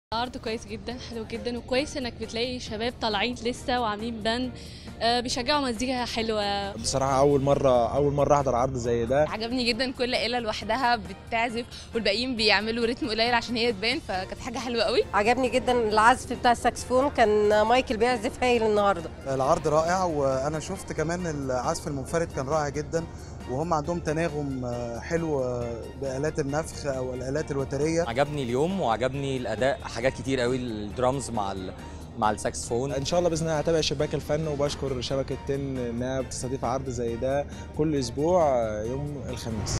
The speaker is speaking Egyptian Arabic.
عرض كويس جدا حلو جدا وكويس انك بتلاقي شباب طالعين لسه وعاملين باند آه، بيشجعوا مزيكا حلوه بصراحة أول مرة أول مرة أحضر عرض زي ده عجبني جدا كل آلة لوحدها بتعزف والباقيين بيعملوا رتم قليل عشان هي تبان فكانت حاجة حلوة قوي عجبني جدا العزف بتاع الساكسفون كان مايكل بيعزف هايل النهارده العرض رائع وانا شفت كمان العزف المنفرد كان رائع جدا وهم عندهم تناغم آه، حلو آه، بآلات النفخ او الآلات الوترية عجبني اليوم وعجبني الاداء حاجات كتير قوي الدرامز مع ال... مع الساكسفون إن شاء الله بإذن الله هتابع شباك الفن وبشكر شبكة تن إنها بتستضيف عرض زي ده كل أسبوع يوم الخميس